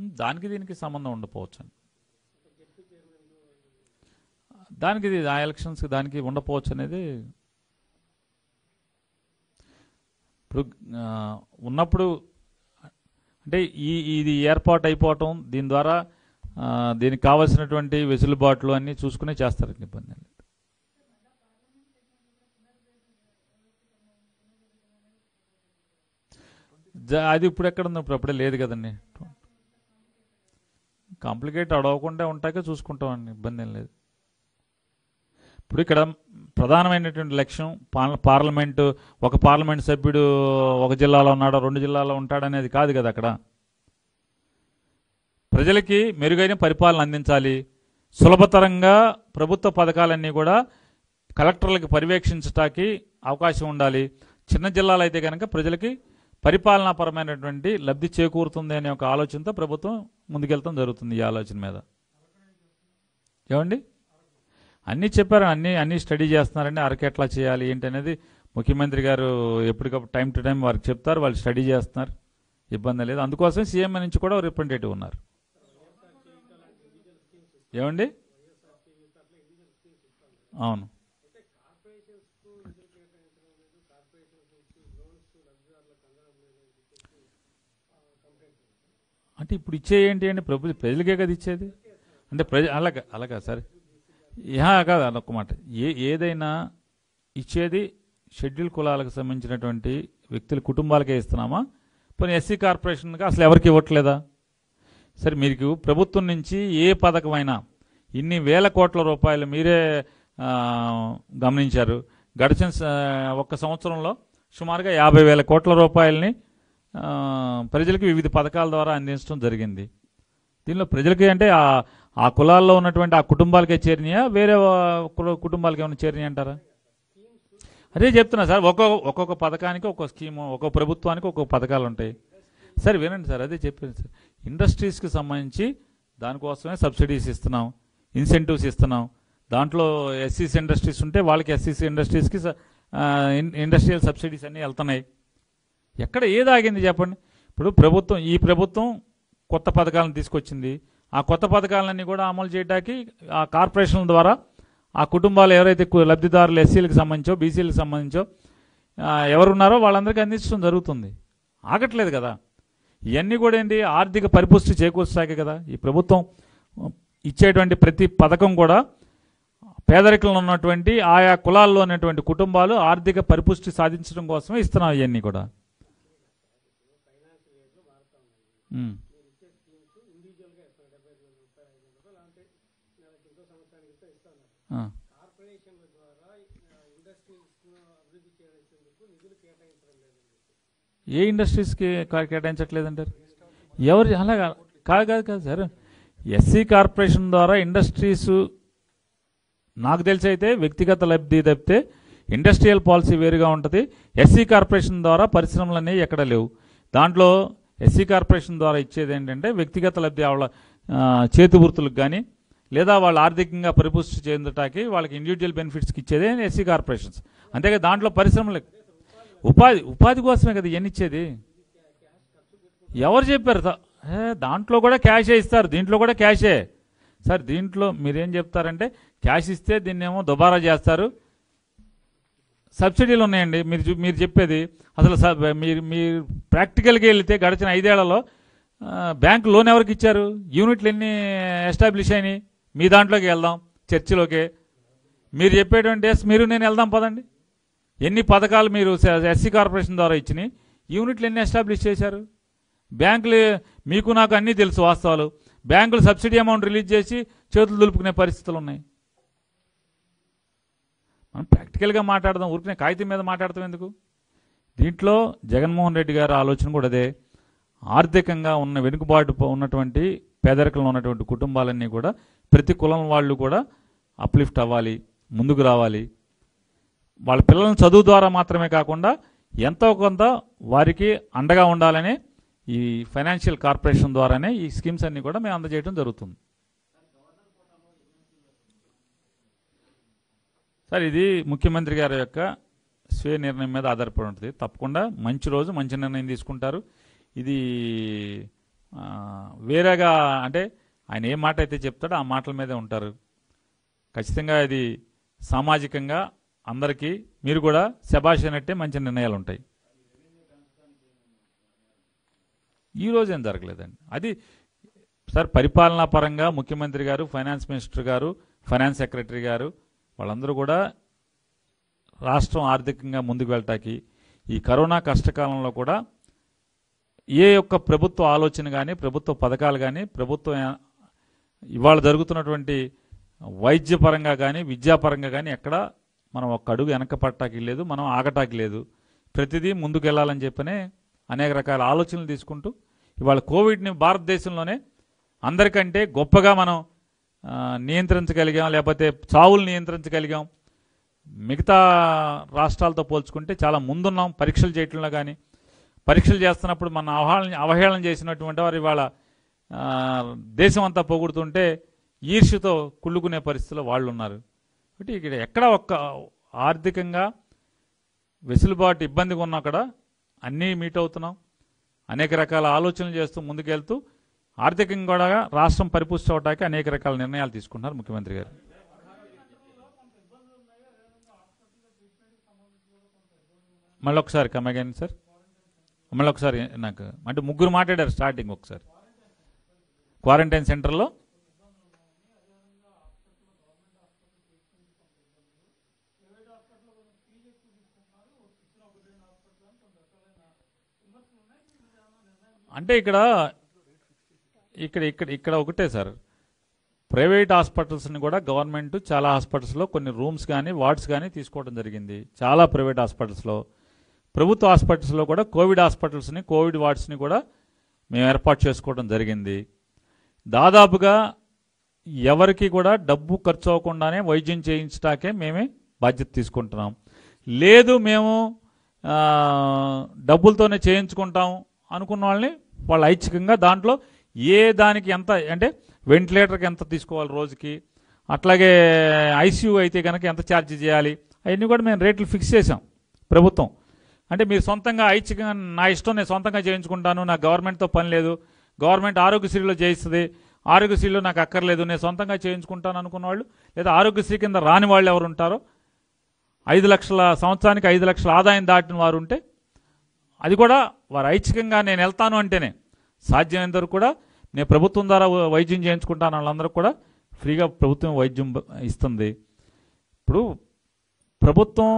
దానికి దీనికి సంబంధం ఉండకపోవచ్చు అని దానికి ఇది ఆ ఎలక్షన్స్కి దానికి ఉండకపోవచ్చు అనేది ఇప్పుడు ఆ, ఉన్నప్పుడు అంటే ఈ ఇది ఏర్పాటు అయిపోవటం దీని ద్వారా ఆ, దీనికి కావాల్సినటువంటి వెసులుబాట్లు అన్నీ చూసుకునే చేస్తారు ఇబ్బంది లేదు జ- అది ఇప్పుడు ఎక్కడ ఉంది ఇప్పుడు అప్పుడే లేదు కదండి కాంప్లికేట్ అడవకుండా ఉంటాకే చూసుకుంటామండి ఇబ్బంది ఏం లేదు ఇప్పుడు ఇక్కడ ప్రధానమైనటువంటి లక్ష్యం పార్ల- పార్లమెంటు ఒక పార్లమెంట్ సభ్యుడు ఒక జిల్లాలో ఉన్నాడో రెండు జిల్లాలో ఉంటాడనేది కాదు కదా అక్కడ ప్రజలకి మెరుగైన పరిపాలన అందించాలి సులభతరంగా ప్రభుత్వ పథకాలన్నీ కూడా కలెక్టర్లకు పర్యవేక్షించటానికి అవకాశం ఉండాలి చిన్న జిల్లాలు అయితే కనుక ప్రజలకి పరిపాలనాపరమైనటువంటి లబ్ధి చేకూరుతుంది అనే ఒక ఆలోచనతో ప్రభుత్వం ముందుకెళ్తాం జరుగుతుంది ఈ ఆలోచన మీద ఏమండి అన్నీ చెప్పారు అన్నీ అన్నీ స్టడీ చేస్తున్నారండి అరకు ఎట్లా చేయాలి ఏంటి అనేది ముఖ్యమంత్రి గారు ఎప్పటికప్పుడు టైం టు టైం వారికి చెప్తారు వాళ్ళు స్టడీ చేస్తున్నారు ఇబ్బంది లేదు అందుకోసం సీఎం నుంచి కూడా రిప్రజెంటేటివ్ ఉన్నారు ఏమండి అవును అంటే ఇప్పుడు ఇచ్చే ఏంటి అండి ప్రభు ప్రజలకే కదా ఇచ్చేది అంటే ప్రజ అలాగా అలాగా సరే యా కాదు అదొక మాట ఏ ఏదైనా ఇచ్చేది షెడ్యూల్ కులాలకు సంబంధించినటువంటి వ్యక్తుల కుటుంబాలకే ఇస్తున్నామా పోనీ ఎస్సీ కార్పొరేషన్గా అసలు ఎవరికి ఇవ్వట్లేదా సరే మీకు ప్రభుత్వం నుంచి ఏ పథకమైనా ఇన్ని వేల కోట్ల రూపాయలు మీరే ఆ, గమనించారు గడిచిన స- ఒక్క సంవత్సరంలో సుమారుగా యాభై వేల కోట్ల రూపాయలని ఆ, ప్రజలకు వివిధ పథకాల ద్వారా అందించడం జరిగింది దీనిలో ప్రజలకి అంటే ఆ ఆ కులాల్లో ఉన్నటువంటి ఆ కుటుంబాలకే చేరినాయా వేరే వా- కుల- కుటుంబాలకి ఏమైనా చేరినాయి అంటారా అదే చెప్తున్నా సార్ ఒక్కొక్క ఒక్కొక్క పథకానికి ఒక్కొక్క స్కీము ఒక్కొక్క ప్రభుత్వానికి ఒక్కొక్క పథకాలు ఉంటాయి సార్ వినండి సార్ అదే చెప్పాను సార్ ఇండస్ట్రీస్కి సంబంధించి దానికోసమే సబ్సిడీస్ ఇస్తున్నాం ఇన్సెంటివ్స్ ఇస్తున్నాం దాంట్లో ఎస్సీసీ ఇండస్ట్రీస్ ఉంటే వాళ్ళకి ఎస్సీసీ ఇండస్ట్రీస్కి స- ఆ, ఇన్- ఇండస్ట్రియల్ సబ్సిడీస్ అన్నీ వెళ్తున్నాయి ఎక్కడ ఏది ఆగింది చెప్పండి ఇప్పుడు ప్రభుత్వం ఈ ప్రభుత్వం కొత్త పథకాలను తీసుకొచ్చింది ఆ కొత్త పథకాలన్నీ కూడా అమలు చేయడానికి ఆ కార్పొరేషన్ల ద్వారా ఆ కుటుంబాలు ఎవరైతే కు- లబ్ధిదారులు ఎస్సీలకు సంబంధించో బీసీలకు సంబంధించో ఆ, ఎవరున్నారో వాళ్ళందరికీ అందించడం జరుగుతుంది ఆగట్లేదు కదా ఇవన్నీ కూడా ఏంటి ఆర్థిక పరిపుష్టి చేకూర్చాకే కదా ఈ ప్రభుత్వం ఇచ్చేటువంటి ప్రతి పథకం కూడా పేదరికంలో ఉన్నటువంటి ఆయా కులాల్లో ఉన్నటువంటి కుటుంబాలు ఆర్థిక పరిపుష్టి సాధించడం కోసమే ఇస్తున్నాం ఇవన్నీ కూడా ఉమ్. ఆ. ఏ ఇండస్ట్రీస్కి కా- కేటాయించట్లేదంటారు ఎవరు అలాగా కాదు కాదు కాదు సార్ ఎస్సీ కార్పొరేషన్ ద్వారా ఇండస్ట్రీస్ నాకు తెలిసి అయితే వ్యక్తిగత లబ్ధి తప్పితే ఇండస్ట్రియల్ పాలసీ వేరుగా ఉంటుంది ఎస్సీ కార్పొరేషన్ ద్వారా పరిశ్రమలు అనేవి ఎక్కడ లేవు దాంట్లో ఎస్సీ కార్పొరేషన్ ద్వారా ఇచ్చేది ఏంటంటే వ్యక్తిగత లబ్ధి వాళ్ళ ఆ, చేతి వృత్తులకు కానీ లేదా వాళ్ళు ఆర్థికంగా పరిపుష్టి చెందటానికి వాళ్ళకి ఇండివిజువల్ బెనిఫిట్స్కి ఇచ్చేదే ఎస్సీ కార్పొరేషన్స్ అంతేగా దాంట్లో పరిశ్రమలు ఉపాధి ఉపాధి కోసమే కదా ఇవన్నీ ఇచ్చేది ఎవరు చెప్పారు దా- ఏ, దాంట్లో కూడా క్యాషే ఇస్తారు దీంట్లో కూడా క్యాషే సార్ దీంట్లో మీరేం చెప్తారంటే క్యాష్ ఇస్తే దీన్ని ఏమో దుబారా చేస్తారు సబ్సిడీలు ఉన్నాయండి మీరు చూ- మీరు చెప్పేది అసలు స- మీరు మీరు ప్రాక్టికల్గా వెళితే గడిచిన ఐదేళ్లలో ఆ, బ్యాంక్ లోన్ ఎవరికి ఇచ్చారు యూనిట్లు ఎన్ని ఎస్టాబ్లిష్ అయినాయి మీ దాంట్లోకి వెళ్దాం చర్చిలోకి మీరు చెప్పేటువంటి ఎస్ మీరు నేను వెళ్దాం పదండి ఎన్ని పథకాలు మీరు ఎస్సీ కార్పొరేషన్ ద్వారా ఇచ్చినాయి యూనిట్లు ఎన్ని ఎస్టాబ్లిష్ చేశారు బ్యాంకులు మీకు నాకు అన్నీ తెలుసు వాస్తవాలు బ్యాంకులు సబ్సిడీ అమౌంట్ రిలీజ్ చేసి చేతులు దులుపుకునే పరిస్థితులు ఉన్నాయి మనం ప్రాక్టికల్గా మాట్లాడదాం ఊరికనే కాగితం మీద మాట్లాడతాం ఎందుకు దీంట్లో జగన్మోహన్ రెడ్డి గారి ఆలోచన కూడా అదే ఆర్థికంగా ఉన్న వెనుకబాటు ప- ఉన్నటువంటి పేదరికంలో ఉన్నటువంటి కుటుంబాలన్నీ కూడా ప్రతి కులం వాళ్ళు కూడా అప్లిఫ్ట్ అవ్వాలి ముందుకు రావాలి వాళ్ళ పిల్లలను చదువు ద్వారా మాత్రమే కాకుండా ఎంతో కొంత వారికి అండగా ఉండాలనే ఈ ఫైనాన్షియల్ కార్పొరేషన్ ద్వారానే ఈ స్కీమ్స్ అన్ని కూడా మేము అందజేయడం జరుగుతుంది సార్ ఇది ముఖ్యమంత్రి గారి యొక్క స్వీయ నిర్ణయం మీద ఆధారపడి ఉంటుంది తప్పకుండా మంచి రోజు మంచి నిర్ణయం తీసుకుంటారు ఇది ఆ, వేరేగా అంటే ఆయన ఏ మాట అయితే చెప్తాడో ఆ మాటల మీదే ఉంటారు ఖచ్చితంగా ఇది సామాజికంగా అందరికీ మీరు కూడా శబాష్ అన్నట్టే మంచి నిర్ణయాలు ఉంటాయి ఈ రోజు ఏం జరగలేదండి అది సార్ పరిపాలనా పరంగా ముఖ్యమంత్రి గారు ఫైనాన్స్ మినిస్టర్ గారు ఫైనాన్స్ సెక్రటరీ గారు వాళ్ళందరూ కూడా రాష్ట్రం ఆర్థికంగా ముందుకు వెళ్ళటానికి ఈ కరోనా కష్టకాలంలో కూడా ఏ యొక్క ప్రభుత్వ ఆలోచన కానీ ప్రభుత్వ పథకాలు కానీ ప్రభుత్వం ఇవాళ జరుగుతున్నటువంటి వైద్యపరంగా కానీ విద్యాపరంగా కానీ ఎక్కడ మనం ఒక్క అడుగు వెనక పట్టాకి లేదు మనం ఆగటాకి లేదు ప్రతిదీ ముందుకు వెళ్ళాలని చెప్పనే అనేక రకాల ఆలోచనలు తీసుకుంటూ ఇవాళ కోవిడ్ని భారతదేశంలోనే అందరికంటే గొప్పగా మనం ఆ, నియంత్రించగలిగాం లేకపోతే చావులు నియంత్రించగలిగాం మిగతా రాష్ట్రాలతో పోల్చుకుంటే చాలా ముందున్నాం పరీక్షలు చేయటంలో కానీ పరీక్షలు చేస్తున్నప్పుడు మన అవహేళన అవహేళన చేసినటువంటి వారు ఇవాళ ఆ, దేశం అంతా పొగుడుతుంటే ఈర్ష్యతో కుళ్ళుకునే పరిస్థితిలో వాళ్ళు ఉన్నారు కాబట్టి ఇక్కడ ఎక్కడ ఒక్క ఆర్థికంగా వెసులుబాటు ఇబ్బందిగా ఉన్నా కూడా అన్నీ మీట్ అవుతున్నాం అనేక రకాల ఆలోచనలు చేస్తూ ముందుకెళ్తూ ఆర్థికంగా కూడా రాష్ట్రం పరిపుష్టి అవడానికి అనేక రకాల నిర్ణయాలు తీసుకుంటున్నారు ముఖ్యమంత్రి గారు మళ్ళీ ఒకసారి కమ్మగాని సార్ మళ్ళీ ఒకసారి నాకు అంటే ముగ్గురు మాట్లాడారు స్టార్టింగ్ ఒకసారి క్వారంటైన్ సెంటర్లో అంటే ఇక్కడ ఇక్కడ ఇక్కడ ఇక్కడ ఒకటే సార్ ప్రైవేట్ హాస్పిటల్స్ని కూడా గవర్నమెంట్ చాలా హాస్పిటల్స్లో కొన్ని రూమ్స్ కానీ వార్డ్స్ కానీ తీసుకోవడం జరిగింది చాలా ప్రైవేట్ హాస్పిటల్స్లో ప్రభుత్వ హాస్పిటల్స్లో కూడా కోవిడ్ హాస్పిటల్స్ని కోవిడ్ వార్డ్స్ని కూడా మేము ఏర్పాటు చేసుకోవడం జరిగింది దాదాపుగా ఎవరికి కూడా డబ్బు ఖర్చు అవ్వకుండానే వైద్యం చేయించడాకే మేమే బాధ్యత తీసుకుంటున్నాం లేదు మేము ఆ, డబ్బులతోనే చేయించుకుంటాం అనుకున్న వాళ్ళని వాళ్ళు ఐచ్ఛికంగా దాంట్లో ఏ దానికి ఎంత అంటే వెంటిలేటర్కి ఎంత తీసుకోవాలి రోజుకి అట్లాగే ఐసీయూ అయితే కనుక ఎంత ఛార్జ్ చేయాలి అవన్నీ కూడా మేము రేట్లు ఫిక్స్ చేసాం ప్రభుత్వం అంటే మీరు సొంతంగా ఐచ్ఛికంగా నా ఇష్టం నేను సొంతంగా చేయించుకుంటాను నాకు గవర్నమెంట్తో పని లేదు గవర్నమెంట్ ఆరోగ్యశ్రీలో చేయిస్తుంది ఆరోగ్యశ్రీలో నాకు అక్కర్లేదు నేను సొంతంగా చేయించుకుంటాను అనుకున్న వాళ్ళు లేదా ఆరోగ్యశ్రీ కింద రాని వాళ్ళు ఎవరు ఉంటారో ఐదు లక్షల సంవత్సరానికి ఐదు లక్షల ఆదాయం దాటిన వారు ఉంటే అది కూడా వారు ఐచ్ఛికంగా నేను వెళ్తాను అంటేనే సాధ్యమైనంత వరకు కూడా నేను ప్రభుత్వం ద్వారా వైద్యం చేయించుకుంటాను వాళ్ళందరూ కూడా ఫ్రీగా ప్రభుత్వం వైద్యం బ- ఇస్తుంది ఇప్పుడు ప్రభుత్వం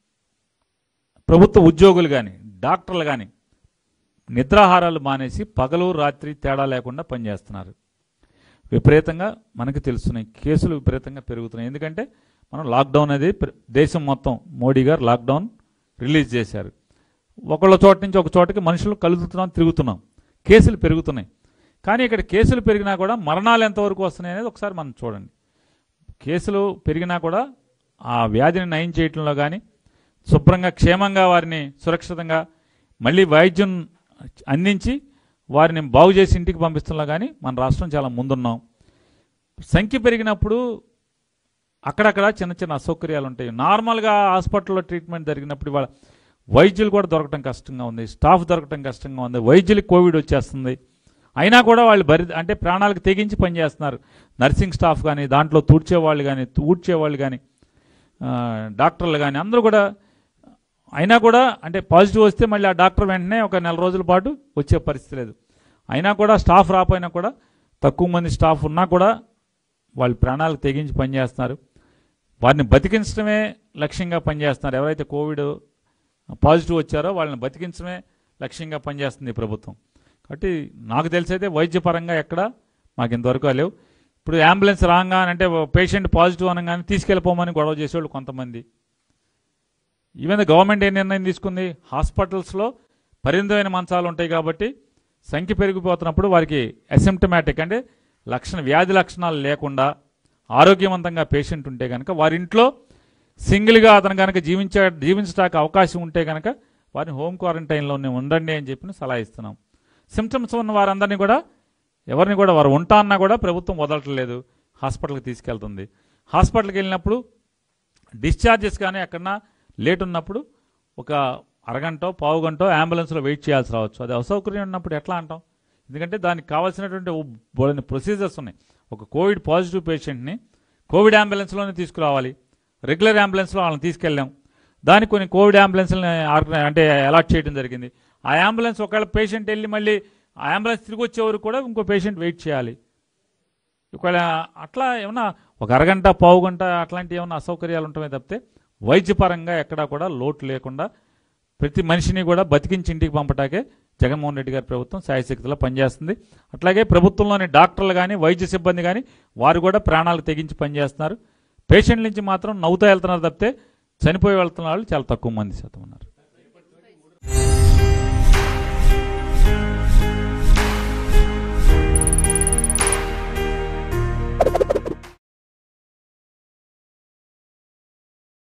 ప్రభుత్వ ఉద్యోగులు కానీ డాక్టర్లు కానీ నిద్రాహారాలు మానేసి పగలు రాత్రి తేడా లేకుండా పనిచేస్తున్నారు విపరీతంగా మనకు తెలుస్తున్నాయి కేసులు విపరీతంగా పెరుగుతున్నాయి ఎందుకంటే మనం లాక్డౌన్ అనేది ప్ర- దేశం మొత్తం మోడీ గారు లాక్డౌన్ రిలీజ్ చేశారు ఒకళ్ళ చోట నుంచి ఒక చోటకి మనుషులు కలుగుతున్నాం తిరుగుతున్నాం కేసులు పెరుగుతున్నాయి కానీ ఇక్కడ కేసులు పెరిగినా కూడా మరణాలు ఎంతవరకు వస్తున్నాయి అనేది ఒకసారి మనం చూడండి కేసులు పెరిగినా కూడా ఆ వ్యాధిని నయం చేయటంలో కానీ శుభ్రంగా క్షేమంగా వారిని సురక్షితంగా మళ్ళీ వైద్యం అందించి వారిని బాగు చేసి ఇంటికి పంపిస్తున్నా కానీ మన రాష్ట్రం చాలా ముందున్నాం సంఖ్య పెరిగినప్పుడు అక్కడక్కడ చిన్న చిన్న అసౌకర్యాలు ఉంటాయి నార్మల్గా హాస్పిటల్లో ట్రీట్మెంట్ జరిగినప్పుడు ఇవాళ వైద్యులు కూడా దొరకటం కష్టంగా ఉంది స్టాఫ్ దొరకటం కష్టంగా ఉంది వైద్యులకి కోవిడ్ వచ్చేస్తుంది అయినా కూడా వాళ్ళు బరి అంటే ప్రాణాలకు తెగించి పనిచేస్తున్నారు నర్సింగ్ స్టాఫ్ కానీ దాంట్లో తూడ్చే వాళ్ళు కానీ ఊడ్చే వాళ్ళు కానీ ఆ, డాక్టర్లు కానీ అందరూ కూడా అయినా కూడా అంటే పాజిటివ్ వస్తే మళ్ళీ ఆ డాక్టర్ వెంటనే ఒక నెల రోజుల పాటు వచ్చే పరిస్థితి లేదు అయినా కూడా స్టాఫ్ రాపోయినా కూడా తక్కువ మంది స్టాఫ్ ఉన్నా కూడా వాళ్ళు ప్రాణాలకు తెగించి పనిచేస్తున్నారు వారిని బతికించడమే లక్ష్యంగా పనిచేస్తున్నారు ఎవరైతే కోవిడ్ పాజిటివ్ వచ్చారో వాళ్ళని బతికించడమే లక్ష్యంగా పనిచేస్తుంది ఈ ప్రభుత్వం కాబట్టి నాకు తెలిసైతే వైద్యపరంగా ఎక్కడ మాకు ఇంతవరకు లేవు ఇప్పుడు అంబులెన్స్ రాగా అంటే పేషెంట్ పాజిటివ్ అనగానే తీసుకెళ్ళిపోమని గొడవ చేసేవాళ్ళు కొంతమంది ఈవెన్ గవర్నమెంట్ ఏ నిర్ణయం తీసుకుంది హాస్పిటల్స్లో పరిమితమైన మంచాలు ఉంటాయి కాబట్టి సంఖ్య పెరిగిపోతున్నప్పుడు వారికి అసిమ్టమాటిక్ అంటే లక్షణ వ్యాధి లక్షణాలు లేకుండా ఆరోగ్యవంతంగా పేషెంట్ ఉంటే కనుక వారి ఇంట్లో సింగిల్గా అతను కనుక జీవించ జీవించడానికి అవకాశం ఉంటే కనుక వారిని హోమ్ క్వారంటైన్లోనే ఉండండి అని చెప్పి సలహా ఇస్తున్నాం సిమ్టమ్స్ ఉన్న వారందరినీ కూడా ఎవరిని కూడా వారు ఉంటా అన్నా కూడా ప్రభుత్వం వదలట్లేదు హాస్పిటల్కి తీసుకెళ్తుంది హాస్పిటల్కి వెళ్ళినప్పుడు డిశ్చార్జెస్ కానీ ఎక్కడన్నా లేట్ ఉన్నప్పుడు ఒక అరగంట పావు గంట అంబులెన్స్లో వెయిట్ చేయాల్సి రావచ్చు అది అసౌకర్యం ఉన్నప్పుడు ఎట్లా అంటాం ఎందుకంటే దానికి కావాల్సినటువంటి బోలెని ప్రొసీజర్స్ ఉన్నాయి ఒక కోవిడ్ పాజిటివ్ పేషెంట్ని కోవిడ్ అంబులెన్స్లోనే తీసుకురావాలి రెగ్యులర్ అంబులెన్స్లో వాళ్ళని తీసుకెళ్ళాం దానికి కొన్ని కోవిడ్ అంబులెన్స్ని ఆర్గనై అంటే అలాట్ చేయడం జరిగింది ఆ అంబులెన్స్ ఒకవేళ పేషెంట్ వెళ్ళి మళ్ళీ ఆ అంబులెన్స్ తిరిగి వచ్చే వరకు కూడా ఇంకో పేషెంట్ వెయిట్ చేయాలి ఒకవేళ అట్లా ఏమన్నా ఒక అరగంట పావు గంట అట్లాంటి ఏమన్నా అసౌకర్యాలు ఉంటామే తప్పితే వైద్యపరంగా ఎక్కడా కూడా లోటు లేకుండా ప్రతి మనిషిని కూడా బతికించి ఇంటికి పంపటాకే జగన్మోహన్ రెడ్డి గారి ప్రభుత్వం శాయశక్తిలో పనిచేస్తుంది అట్లాగే ప్రభుత్వంలోని డాక్టర్లు కానీ వైద్య సిబ్బంది కానీ వారు కూడా ప్రాణాలు తెగించి పనిచేస్తున్నారు పేషెంట్ల నుంచి మాత్రం నవ్వుతూ వెళ్తున్నారు తప్పితే చనిపోయి వెళ్తున్న వాళ్ళు చాలా తక్కువ మంది శాతం ఉన్నారు